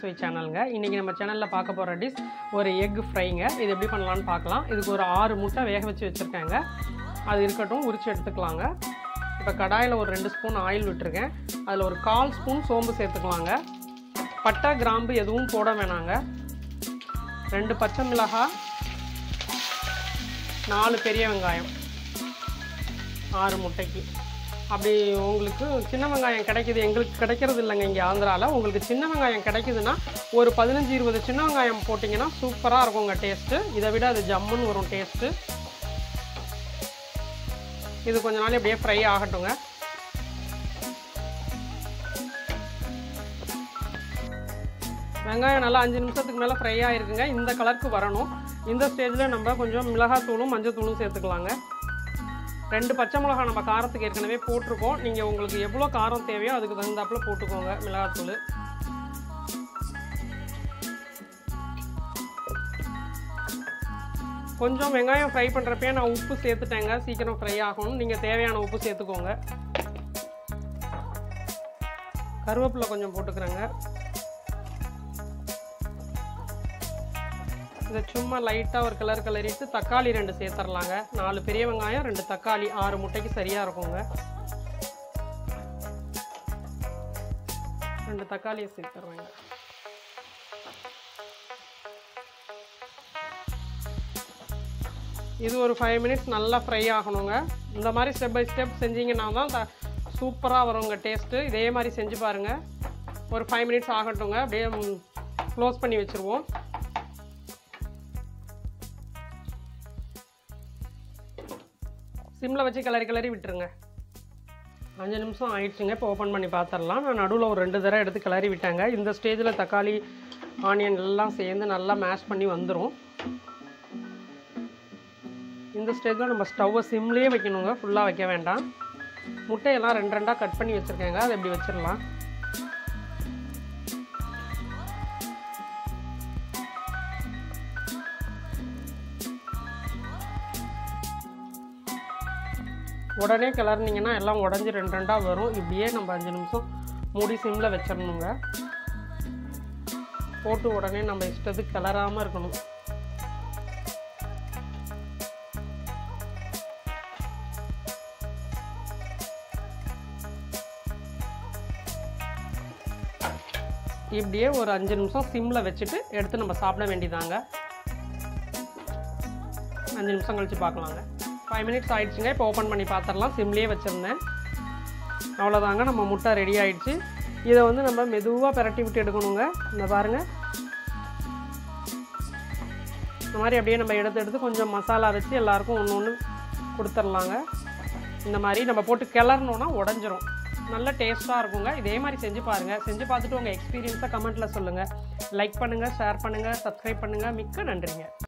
சுவை சேனலுங்க இன்றைக்கி நம்ம சேனலில் பார்க்க போகிற டிஷ் ஒரு எக் ஃப்ரைங்க இது எப்படி பண்ணலான்னு பார்க்கலாம் இதுக்கு ஒரு ஆறு முட்டை வேக வச்சு வச்சுருக்கேங்க அது இருக்கட்டும் உரிச்சு எடுத்துக்கலாங்க இப்போ கடாயில் ஒரு ரெண்டு ஸ்பூன் ஆயில் விட்டுருக்கேன் அதில் ஒரு கால் ஸ்பூன் சோம்பு சேர்த்துக்கலாங்க பட்டை கிராம்பு எதுவும் போட வேணாங்க ரெண்டு பச்சை மிளகாய் நாலு பெரிய வெங்காயம் ஆறு முட்டைக்கு அப்படி உங்களுக்கு சின்ன வெங்காயம் கிடைக்குது எங்களுக்கு கிடைக்கிறது இல்லைங்க இங்கே ஆந்திராவில் உங்களுக்கு சின்ன வெங்காயம் கிடைக்குதுன்னா ஒரு பதினஞ்சு இருபது சின்ன வெங்காயம் போட்டிங்கன்னா சூப்பராக இருக்குங்க டேஸ்ட்டு இதை விட அது ஜம்முன்னு வரும் டேஸ்ட்டு இது கொஞ்ச நாள் அப்படியே ஃப்ரை ஆகட்டுங்க வெங்காயம் நல்லா அஞ்சு நிமிஷத்துக்கு மேலே ஃப்ரை ஆகிருக்குங்க இந்த கலருக்கு வரணும் இந்த ஸ்டேஜில் நம்ம கொஞ்சம் மிளகாத்தூளும் மஞ்சத்தூளும் சேர்த்துக்கலாங்க ரெண்டு பச்சை மிளகா நம்ம காரத்துக்கு ஏற்கனவே போட்டிருக்கோம் நீங்கள் உங்களுக்கு எவ்வளோ காரம் தேவையோ அதுக்கு தகுந்தாப்புல போட்டுக்கோங்க மிளகாத்தூள் கொஞ்சம் வெங்காயம் ஃப்ரை பண்ணுறப்பே நான் உப்பு சேர்த்துட்டேங்க சீக்கிரம் ஃப்ரை ஆகணும் நீங்கள் தேவையான உப்பு சேர்த்துக்கோங்க கருவேப்பிலை கொஞ்சம் போட்டுக்கிறேங்க இதை சும்மா லைட்டாக ஒரு கலர் கலரிட்டு தக்காளி ரெண்டு சேர்த்துடலாங்க நாலு பெரிய வெங்காயம் ரெண்டு தக்காளி ஆறு முட்டைக்கு சரியாக இருக்குங்க ரெண்டு தக்காளியை சேர்த்துறேங்க இது ஒரு ஃபைவ் மினிட்ஸ் நல்லா ஃப்ரை ஆகணுங்க இந்த மாதிரி ஸ்டெப் பை ஸ்டெப் செஞ்சீங்கன்னா தான் த சூப்பராக வருங்க டேஸ்ட்டு இதே மாதிரி செஞ்சு பாருங்கள் ஒரு ஃபைவ் மினிட்ஸ் ஆகட்டுங்க அப்படியே க்ளோஸ் பண்ணி வச்சுருவோம் சிம்மில் வச்சு கிளறி கிளறி விட்டுருங்க அஞ்சு நிமிஷம் ஆயிடுச்சுங்க இப்போ ஓப்பன் பண்ணி பார்த்துடலாம் நான் நடுவில் ஒரு ரெண்டு தடவை எடுத்து கிளறி விட்டாங்க இந்த ஸ்டேஜில் தக்காளி ஆனியன் எல்லாம் சேர்ந்து நல்லா மேஷ் பண்ணி வந்துடும் இந்த ஸ்டேஜில் நம்ம ஸ்டவ்வை சிம்லேயே வைக்கணுங்க ஃபுல்லாக வைக்க வேண்டாம் முட்டையெல்லாம் ரெண்டு ரெண்டாக கட் பண்ணி வச்சுருக்கேங்க அதை எப்படி வச்சிடலாம் உடனே கிளறினீங்கன்னா எல்லாம் உடஞ்சி ரெண்டு ரெண்டாக வரும் இப்படியே நம்ம அஞ்சு நிமிஷம் மூடி சிம்மில் வச்சிடணுங்க போட்டு உடனே நம்ம இஷ்டத்துக்கு கிளறாமல் இருக்கணும் இப்படியே ஒரு அஞ்சு நிமிஷம் சிம்மில் வச்சுட்டு எடுத்து நம்ம சாப்பிட வேண்டியதாங்க அஞ்சு நிமிஷம் கழித்து பார்க்கலாங்க ஃபைவ் மினிட்ஸ் ஆயிடுச்சுங்க இப்போ ஓப்பன் பண்ணி பார்த்துடலாம் சிம்லேயே வச்சுருந்தேன் அவ்வளோதாங்க நம்ம முட்டை ரெடி ஆயிடுச்சு இதை வந்து நம்ம மெதுவாக பிரட்டி விட்டு எடுக்கணுங்க இந்த பாருங்கள் இந்த மாதிரி அப்படியே நம்ம எடுத்து எடுத்து கொஞ்சம் மசாலா வச்சு எல்லாருக்கும் ஒன்று ஒன்று கொடுத்துர்லாங்க இந்த மாதிரி நம்ம போட்டு கிளறணுன்னா உடஞ்சிரும் நல்ல டேஸ்ட்டாக இருக்குங்க இதே மாதிரி செஞ்சு பாருங்கள் செஞ்சு பார்த்துட்டு உங்கள் எக்ஸ்பீரியன்ஸை கமெண்ட்டில் சொல்லுங்கள் லைக் பண்ணுங்கள் ஷேர் பண்ணுங்கள் சப்ஸ்கிரைப் பண்ணுங்கள் மிக்க நன்றிங்க